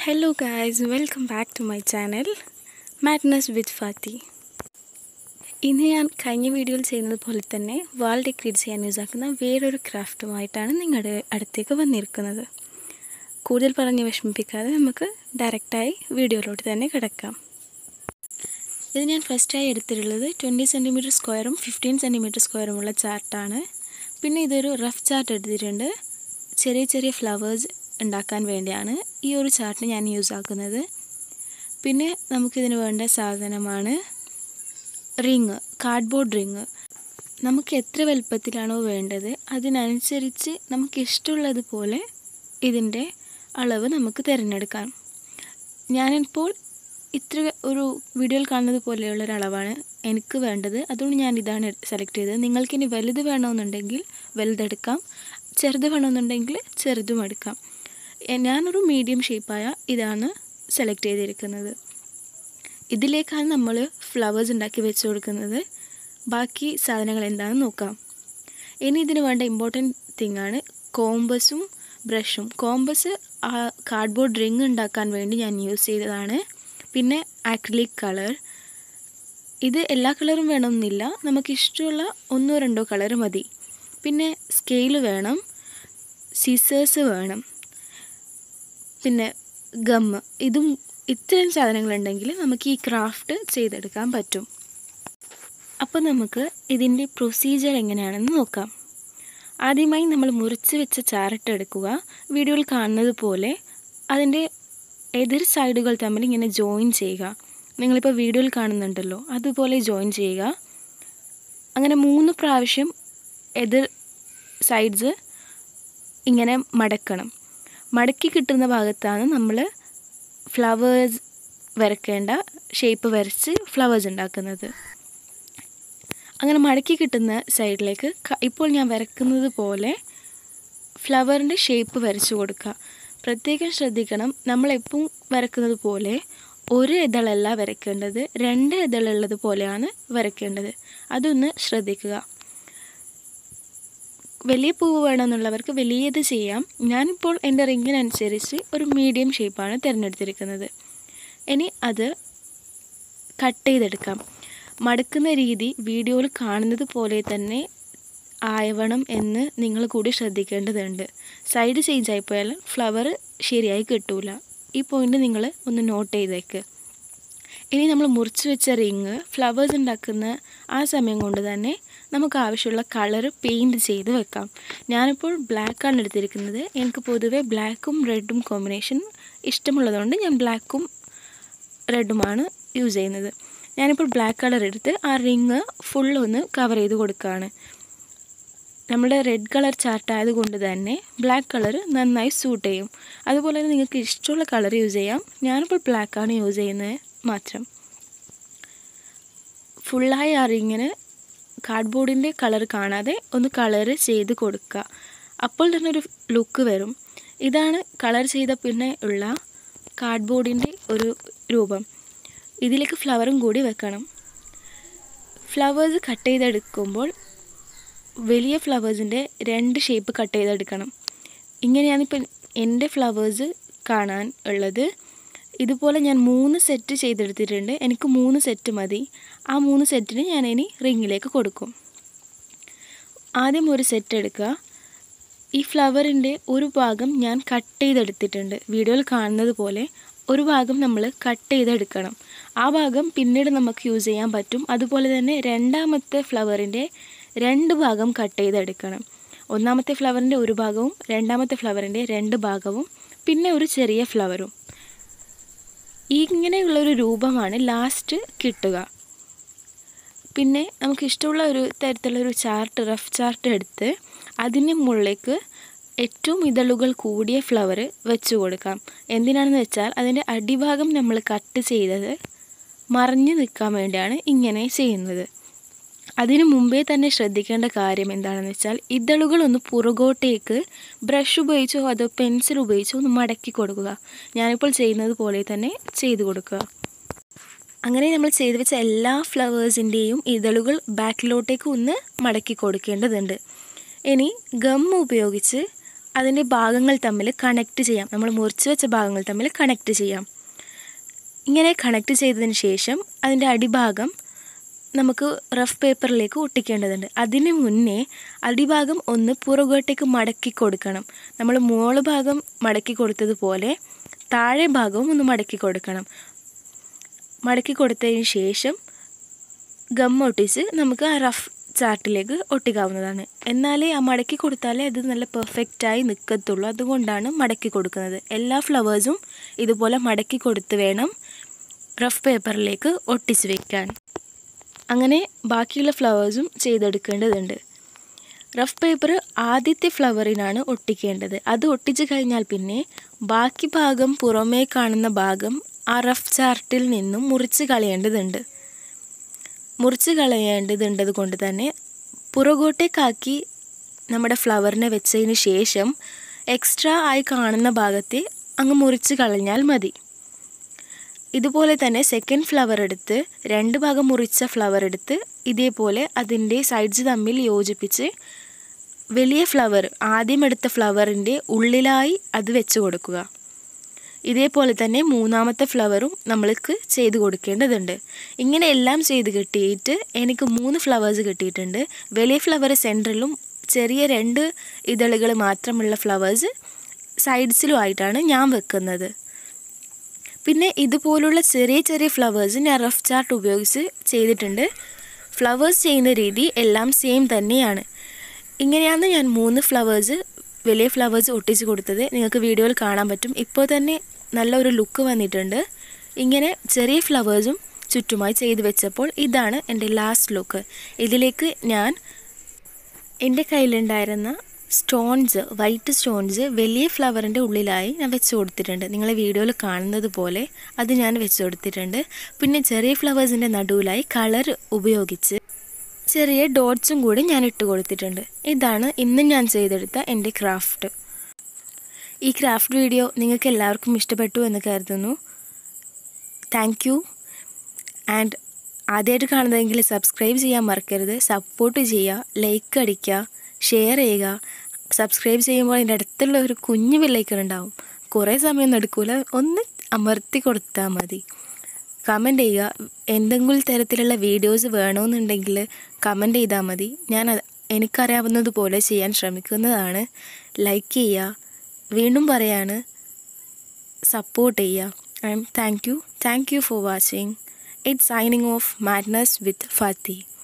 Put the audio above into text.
hello guys welcome back to my channel madness with Fathi ഇന്ന് ഞാൻ കഴിഞ്ഞ വീഡിയോയിൽ ചെയ്യുന്നത് പോലെ തന്നെ വാൾ ഡെക്കറേറ്റ് ചെയ്യാൻ യൂസ് ആക്കുന്ന വേറൊരു ക്രാഫ്റ്റുമായിട്ടാണ് നിങ്ങളുടെ അടുത്തേക്ക് വന്നിരിക്കുന്നത് കൂടുതൽ പറഞ്ഞ് വിഷമിപ്പിക്കാതെ നമുക്ക് ഡയറക്റ്റായി വീഡിയോയിലോട്ട് തന്നെ കിടക്കാം ഇത് ഞാൻ ഫസ്റ്റായി എടുത്തിട്ടുള്ളത് ട്വൻറ്റി സെൻറ്റിമീറ്റർ സ്ക്വയറും ഫിഫ്റ്റീൻ സെൻറ്റിമീറ്റർ സ്ക്വയറുമുള്ള ചാർട്ടാണ് പിന്നെ ഇതൊരു റഫ് ചാർട്ട് എടുത്തിട്ടുണ്ട് ചെറിയ ചെറിയ ഫ്ലവേഴ്സ് ഉണ്ടാക്കാൻ വേണ്ടിയാണ് ഈ ഒരു ചാർട്ട് ഞാൻ യൂസ് ആക്കുന്നത് പിന്നെ നമുക്കിതിന് വേണ്ട സാധനമാണ് റിങ് കാർഡ്ബോർഡ് റിങ് നമുക്ക് എത്ര വലുപ്പത്തിലാണോ വേണ്ടത് അതിനനുസരിച്ച് നമുക്ക് ഇഷ്ടമുള്ളതുപോലെ ഇതിൻ്റെ അളവ് നമുക്ക് തിരഞ്ഞെടുക്കാം ഞാനിപ്പോൾ ഇത്ര ഒരു വീഡിയോയിൽ കാണുന്നത് പോലെയുള്ള ഒരു അളവാണ് എനിക്ക് വേണ്ടത് അതുകൊണ്ട് ഞാൻ ഇതാണ് സെലക്ട് ചെയ്തത് നിങ്ങൾക്കിനി വലുത് വേണമെന്നുണ്ടെങ്കിൽ വലുതെടുക്കാം ചെറുത് വേണമെന്നുണ്ടെങ്കിൽ ചെറുതും എടുക്കാം ഞാനൊരു മീഡിയം ഷേപ്പായ ഇതാണ് സെലക്ട് ചെയ്തിരിക്കുന്നത് ഇതിലേക്കാണ് നമ്മൾ ഫ്ലവേഴ്സ് ഉണ്ടാക്കി വെച്ച് കൊടുക്കുന്നത് ബാക്കി സാധനങ്ങൾ എന്താണെന്ന് നോക്കാം ഇനി ഇതിന് വേണ്ട ഇമ്പോർട്ടൻറ്റ് തിങ് ആണ് കോമ്പസും ബ്രഷും കോമ്പസ് ആ കാർഡ്ബോർഡ് റിങ് ഉണ്ടാക്കാൻ വേണ്ടി ഞാൻ യൂസ് ചെയ്തതാണ് പിന്നെ ആക്രിലിക് കളർ ഇത് എല്ലാ കളറും വേണമെന്നില്ല നമുക്ക് ഇഷ്ടമുള്ള ഒന്നോ രണ്ടോ കളർ മതി പിന്നെ സ്കെയിൽ വേണം സിസേഴ്സ് വേണം പിന്നെ ഗമ്മ് ഇതും ഇത്രയും സാധനങ്ങളുണ്ടെങ്കിൽ നമുക്ക് ഈ ക്രാഫ്റ്റ് ചെയ്തെടുക്കാൻ പറ്റും അപ്പോൾ നമുക്ക് ഇതിൻ്റെ പ്രൊസീജിയർ എങ്ങനെയാണെന്ന് നോക്കാം ആദ്യമായി നമ്മൾ മുറിച്ച് വെച്ച ചാരട്ട് എടുക്കുക വീഡിയോയിൽ കാണുന്നത് പോലെ അതിൻ്റെ എതിർ സൈഡുകൾ തമ്മിൽ ഇങ്ങനെ ജോയിൻ ചെയ്യുക നിങ്ങളിപ്പോൾ വീഡിയോയിൽ കാണുന്നുണ്ടല്ലോ അതുപോലെ ജോയിൻ ചെയ്യുക അങ്ങനെ മൂന്ന് പ്രാവശ്യം എതിർ സൈഡ്സ് ഇങ്ങനെ മടക്കണം മടക്കി കിട്ടുന്ന ഭാഗത്താണ് നമ്മൾ ഫ്ലവേഴ്സ് വരയ്ക്കേണ്ട ഷേപ്പ് വരച്ച് ഫ്ലവേഴ്സ് ഉണ്ടാക്കുന്നത് അങ്ങനെ മടക്കി കിട്ടുന്ന സൈഡിലേക്ക് ഇപ്പോൾ ഞാൻ വരക്കുന്നത് പോലെ ഫ്ലവറിൻ്റെ ഷേപ്പ് വരച്ചു കൊടുക്കുക പ്രത്യേകം ശ്രദ്ധിക്കണം നമ്മളെപ്പം വരക്കുന്നത് പോലെ ഒരു ഇതളല്ല വരയ്ക്കേണ്ടത് രണ്ട് ഇതളുള്ളത് പോലെയാണ് വരയ്ക്കേണ്ടത് അതൊന്ന് ശ്രദ്ധിക്കുക വലിയ പൂവ് വേണമെന്നുള്ളവർക്ക് വലിയത് ചെയ്യാം ഞാനിപ്പോൾ എൻ്റെ റിങ്ങിനനുസരിച്ച് ഒരു മീഡിയം ഷേപ്പാണ് തിരഞ്ഞെടുത്തിരിക്കുന്നത് ഇനി അത് കട്ട് ചെയ്തെടുക്കാം മടക്കുന്ന രീതി വീഡിയോയിൽ കാണുന്നത് പോലെ തന്നെ ആയവണം എന്ന് നിങ്ങൾ കൂടി ശ്രദ്ധിക്കേണ്ടതുണ്ട് സൈഡ് ചേഞ്ച് ആയിപ്പോയാൽ ഫ്ലവർ ശരിയായി കിട്ടൂല ഈ പോയിന്റ് നിങ്ങൾ ഒന്ന് നോട്ട് ചെയ്തേക്ക് ഇനി നമ്മൾ മുറിച്ച് വെച്ച റിങ് ഫ്ലവേഴ്സ് ഉണ്ടാക്കുന്ന ആ സമയം കൊണ്ട് തന്നെ നമുക്ക് ആവശ്യമുള്ള കളർ പെയിൻറ് ചെയ്ത് വെക്കാം ഞാനിപ്പോൾ ബ്ലാക്കാണ് എടുത്തിരിക്കുന്നത് എനിക്ക് പൊതുവേ ബ്ലാക്കും റെഡും കോമ്പിനേഷൻ ഇഷ്ടമുള്ളതുകൊണ്ട് ഞാൻ ബ്ലാക്കും റെഡുമാണ് യൂസ് ചെയ്യുന്നത് ഞാനിപ്പോൾ ബ്ലാക്ക് കളർ എടുത്ത് ആ റിങ് ഫുൾ ഒന്ന് കവർ ചെയ്ത് കൊടുക്കുകയാണ് നമ്മുടെ റെഡ് കളർ ചാർട്ട് ആയതുകൊണ്ട് തന്നെ ബ്ലാക്ക് കളർ നന്നായി സൂട്ട് ചെയ്യും അതുപോലെ തന്നെ നിങ്ങൾക്ക് ഇഷ്ടമുള്ള കളർ യൂസ് ചെയ്യാം ഞാനിപ്പോൾ ബ്ലാക്കാണ് യൂസ് ചെയ്യുന്നത് മാത്രം ഫുള്ളായി ആ റിങ്ങിന് കാർഡ്ബോർഡിൻ്റെ കളർ കാണാതെ ഒന്ന് കളർ ചെയ്ത് കൊടുക്കുക അപ്പോൾ തന്നെ ഒരു ലുക്ക് വരും ഇതാണ് കളർ ചെയ്ത പിന്നെ ഉള്ള കാർഡ്ബോർഡിൻ്റെ ഒരു രൂപം ഇതിലേക്ക് ഫ്ലവറും കൂടി വെക്കണം ഫ്ലവേഴ്സ് കട്ട് ചെയ്തെടുക്കുമ്പോൾ വലിയ ഫ്ലവേഴ്സിൻ്റെ രണ്ട് ഷേപ്പ് കട്ട് ചെയ്തെടുക്കണം ഇങ്ങനെയാണിപ്പോൾ എൻ്റെ ഫ്ലവേഴ്സ് കാണാൻ ഉള്ളത് ഇതുപോലെ ഞാൻ മൂന്ന് സെറ്റ് ചെയ്തെടുത്തിട്ടുണ്ട് എനിക്ക് മൂന്ന് സെറ്റ് മതി ആ മൂന്ന് സെറ്റിന് ഞാൻ ഇനി റിങ്ങിലേക്ക് കൊടുക്കും ആദ്യം ഒരു സെറ്റ് എടുക്കുക ഈ ഫ്ലവറിൻ്റെ ഒരു ഭാഗം ഞാൻ കട്ട് ചെയ്തെടുത്തിട്ടുണ്ട് വീഡിയോയിൽ കാണുന്നത് പോലെ ഒരു ഭാഗം നമ്മൾ കട്ട് ചെയ്തെടുക്കണം ആ ഭാഗം പിന്നീട് നമുക്ക് യൂസ് ചെയ്യാൻ പറ്റും അതുപോലെ തന്നെ രണ്ടാമത്തെ ഫ്ലവറിൻ്റെ രണ്ട് ഭാഗം കട്ട് ചെയ്തെടുക്കണം ഒന്നാമത്തെ ഫ്ലവറിൻ്റെ ഒരു ഭാഗവും രണ്ടാമത്തെ ഫ്ലവറിൻ്റെ രണ്ട് ഭാഗവും പിന്നെ ഒരു ചെറിയ ഫ്ലവറും ഇങ്ങനെയുള്ളൊരു രൂപമാണ് ലാസ്റ്റ് കിട്ടുക പിന്നെ നമുക്ക് ഇഷ്ടമുള്ള ഒരു തരത്തിലുള്ളൊരു ചാർട്ട് റഫ് ചാർട്ട് എടുത്ത് അതിന് മുകളിലേക്ക് ഏറ്റവും ഇതളുകൾ കൂടിയ ഫ്ലവർ വെച്ച് കൊടുക്കാം എന്തിനാണെന്ന് വെച്ചാൽ അതിൻ്റെ അടിഭാഗം നമ്മൾ കട്ട് ചെയ്തത് മറിഞ്ഞു നിൽക്കാൻ വേണ്ടിയാണ് ഇങ്ങനെ ചെയ്യുന്നത് അതിനു മുമ്പേ തന്നെ ശ്രദ്ധിക്കേണ്ട കാര്യം എന്താണെന്ന് വെച്ചാൽ ഇതളുകൾ ഒന്ന് പുറകോട്ടേക്ക് ബ്രഷ് ഉപയോഗിച്ചോ അതോ പെൻസിൽ ഉപയോഗിച്ചോ ഒന്ന് മടക്കി കൊടുക്കുക ഞാനിപ്പോൾ ചെയ്യുന്നത് പോലെ തന്നെ ചെയ്തു കൊടുക്കുക അങ്ങനെ നമ്മൾ ചെയ്തു വെച്ച എല്ലാ ഫ്ലവേഴ്സിൻ്റെയും ഇതളുകൾ ബാക്കിലോട്ടേക്ക് ഒന്ന് മടക്കി കൊടുക്കേണ്ടതുണ്ട് ഇനി ഗം ഉപയോഗിച്ച് അതിൻ്റെ ഭാഗങ്ങൾ തമ്മിൽ കണക്റ്റ് ചെയ്യാം നമ്മൾ മുറിച്ച് വെച്ച ഭാഗങ്ങൾ തമ്മിൽ കണക്റ്റ് ചെയ്യാം ഇങ്ങനെ കണക്റ്റ് ചെയ്തതിന് ശേഷം അതിൻ്റെ അടിഭാഗം നമുക്ക് റഫ് പേപ്പറിലേക്ക് ഒട്ടിക്കേണ്ടതുണ്ട് അതിന് മുന്നേ അടിഭാഗം ഒന്ന് പുറകോട്ടേക്ക് മടക്കി കൊടുക്കണം നമ്മൾ മുകൾ ഭാഗം മടക്കി കൊടുത്തതുപോലെ താഴെ ഭാഗവും ഒന്ന് മടക്കി കൊടുക്കണം മടക്കി കൊടുത്തതിന് ശേഷം ഗം ഒട്ടിച്ച് നമുക്ക് ആ റഫ് ചാർട്ടിലേക്ക് ഒട്ടിക്കാവുന്നതാണ് എന്നാലേ ആ മടക്കി കൊടുത്താലേ അത് നല്ല പെർഫെക്റ്റായി നിൽക്കത്തുള്ളൂ അതുകൊണ്ടാണ് മടക്കി കൊടുക്കുന്നത് എല്ലാ ഫ്ലവേഴ്സും ഇതുപോലെ മടക്കി കൊടുത്ത് വേണം റഫ് പേപ്പറിലേക്ക് ഒട്ടിച്ച് വെക്കാൻ അങ്ങനെ ബാക്കിയുള്ള ഫ്ലവേഴ്സും ചെയ്തെടുക്കേണ്ടതുണ്ട് റഫ് പേപ്പർ ആദ്യത്തെ ഫ്ലവറിനാണ് ഒട്ടിക്കേണ്ടത് അത് ഒട്ടിച്ചു കഴിഞ്ഞാൽ പിന്നെ ബാക്കി ഭാഗം പുറമേ കാണുന്ന ഭാഗം ആ റഫ് ചാർട്ടിൽ നിന്നും മുറിച്ച് കളയേണ്ടതുണ്ട് മുറിച്ച് കളയേണ്ടതുണ്ടത് കൊണ്ട് തന്നെ പുറകോട്ടേക്കാക്കി നമ്മുടെ ഫ്ലവറിനെ വെച്ചതിന് ശേഷം എക്സ്ട്രാ ആയി കാണുന്ന ഭാഗത്തെ അങ്ങ് മുറിച്ച് കളഞ്ഞാൽ മതി ഇതുപോലെ തന്നെ സെക്കൻഡ് ഫ്ലവർ എടുത്ത് രണ്ട് ഭാഗം മുറിച്ച ഫ്ലവർ എടുത്ത് ഇതേപോലെ അതിൻ്റെ സൈഡ്സ് തമ്മിൽ യോജിപ്പിച്ച് വലിയ ഫ്ലവർ ആദ്യം എടുത്ത ഫ്ലവറിൻ്റെ ഉള്ളിലായി അത് വെച്ച് കൊടുക്കുക ഇതേപോലെ തന്നെ മൂന്നാമത്തെ ഫ്ലവറും നമ്മൾക്ക് ചെയ്ത് കൊടുക്കേണ്ടതുണ്ട് ഇങ്ങനെ എല്ലാം ചെയ്ത് കിട്ടിയിട്ട് എനിക്ക് മൂന്ന് ഫ്ലവേഴ്സ് കിട്ടിയിട്ടുണ്ട് വലിയ ഫ്ലവർ സെൻറ്ററിലും ചെറിയ രണ്ട് ഇതളുകൾ മാത്രമുള്ള ഫ്ലവേഴ്സ് സൈഡ്സിലും ആയിട്ടാണ് ഞാൻ വെക്കുന്നത് പിന്നെ ഇതുപോലുള്ള ചെറിയ ചെറിയ ഫ്ലവേഴ്സ് ഞാൻ റഫ് ചാർട്ട് ഉപയോഗിച്ച് ചെയ്തിട്ടുണ്ട് ഫ്ലവേഴ്സ് ചെയ്യുന്ന രീതി എല്ലാം സെയിം തന്നെയാണ് ഇങ്ങനെയാണ് ഞാൻ മൂന്ന് ഫ്ലവേഴ്സ് വലിയ ഫ്ലവേഴ്സ് ഒട്ടിച്ച് കൊടുത്തത് നിങ്ങൾക്ക് വീഡിയോയിൽ കാണാൻ പറ്റും ഇപ്പോൾ തന്നെ നല്ലൊരു ലുക്ക് വന്നിട്ടുണ്ട് ഇങ്ങനെ ചെറിയ ഫ്ലവേഴ്സും ചുറ്റുമായി ചെയ്ത് വെച്ചപ്പോൾ ഇതാണ് എൻ്റെ ലാസ്റ്റ് ലുക്ക് ഇതിലേക്ക് ഞാൻ എൻ്റെ കയ്യിലുണ്ടായിരുന്ന സ്റ്റോൺസ് വൈറ്റ് സ്റ്റോൺസ് വലിയ ഫ്ലവറിൻ്റെ ഉള്ളിലായി ഞാൻ വെച്ച് കൊടുത്തിട്ടുണ്ട് നിങ്ങൾ വീഡിയോയിൽ കാണുന്നത് പോലെ അത് ഞാൻ വെച്ച് കൊടുത്തിട്ടുണ്ട് പിന്നെ ചെറിയ ഫ്ലവേഴ്സിൻ്റെ നടുവിലായി കളർ ഉപയോഗിച്ച് ചെറിയ ഡോട്ട്സും കൂടി ഞാൻ ഇട്ട് കൊടുത്തിട്ടുണ്ട് ഇതാണ് ഇന്ന് ഞാൻ ചെയ്തെടുത്ത എൻ്റെ ക്രാഫ്റ്റ് ഈ ക്രാഫ്റ്റ് വീഡിയോ നിങ്ങൾക്ക് എല്ലാവർക്കും ഇഷ്ടപ്പെട്ടു എന്ന് കരുതുന്നു താങ്ക് യു ആൻഡ് ആദ്യമായിട്ട് കാണുന്നതെങ്കിൽ സബ്സ്ക്രൈബ് ചെയ്യാൻ മറക്കരുത് സപ്പോർട്ട് ചെയ്യുക ലൈക്ക് അടിക്കുക ഷെയർ ചെയ്യുക സബ്സ്ക്രൈബ് ചെയ്യുമ്പോൾ അതിൻ്റെ അടുത്തുള്ള ഒരു കുഞ്ഞു ബെല്ലൈക്കൺ ഉണ്ടാവും കുറേ സമയം എടുക്കില്ല ഒന്ന് അമർത്തി കൊടുത്താൽ മതി കമൻറ്റ് ചെയ്യുക എന്തെങ്കിലും തരത്തിലുള്ള വീഡിയോസ് വേണമെന്നുണ്ടെങ്കിൽ കമൻറ്റ് ചെയ്താൽ മതി ഞാൻ എനിക്കറിയാവുന്നതുപോലെ ചെയ്യാൻ ശ്രമിക്കുന്നതാണ് ലൈക്ക് ചെയ്യുക വീണ്ടും പറയാണ് സപ്പോർട്ട് ചെയ്യുക and thank you thank you for watching it signing off madness with ഫാത്തി